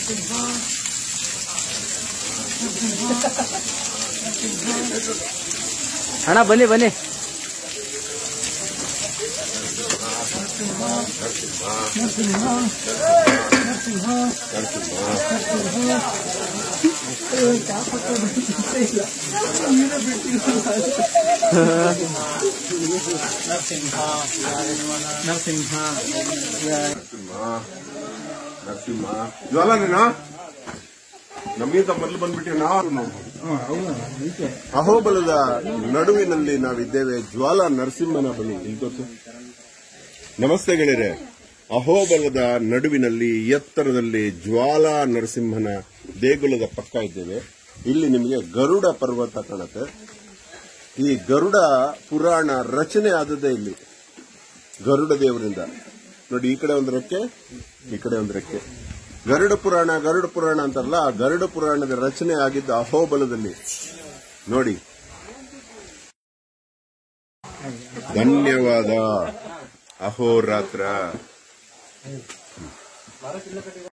ಅಣ್ಣ ಬನ್ನಿ ಬನ್ನಿ ನರಸಿಂಹ ನರಸಿಂಹ ಜ್ವಾಲನೇನಾ ನಮಗಿಂತ ಮೊದಲು ಬಂದ್ಬಿಟ್ಟು ನಾವು ಅಹೋಬಲದ ನಡುವಿನಲ್ಲಿ ನಾವಿದ್ದೇವೆ ಜ್ವಾಲಾ ನರಸಿಂಹನ ಬಳಿ ಇಲ್ಲಿ ತೋರ್ಸು. ನಮಸ್ತೆ ಗೆಳೆಯರೆ ಅಹೋಬಲದ ನಡುವಿನಲ್ಲಿ ಎತ್ತರದಲ್ಲಿ ಜ್ವಾಲಾ ನರಸಿಂಹನ ದೇಗುಲದ ಪಕ್ಕ ಇದ್ದೇವೆ ಇಲ್ಲಿ ನಿಮಗೆ ಗರುಡ ಪರ್ವತ ಕಾಣುತ್ತೆ ಈ ಗರುಡ ಪುರಾಣ ರಚನೆ ಆದದ್ದೇ ಇಲ್ಲಿ ಗರುಡ ದೇವರಿಂದ ನೋಡಿ ಈ ಕಡೆ ಒಂದು ರೆಕ್ಕೆ ಈ ಕಡೆ ಒಂದು ರೆಕ್ಕೆ ಗರುಡ ಪುರಾಣ ಗರುಡ ಪುರಾಣ ಅಂತಾರಲ್ಲ ಆ ಗರುಡ ಪುರಾಣದ ರಚನೆ ಆಗಿದ್ದ ಅಹೋಬಲದಲ್ಲಿ ನೋಡಿ ಧನ್ಯವಾದ ಅಹೋರಾತ್ರ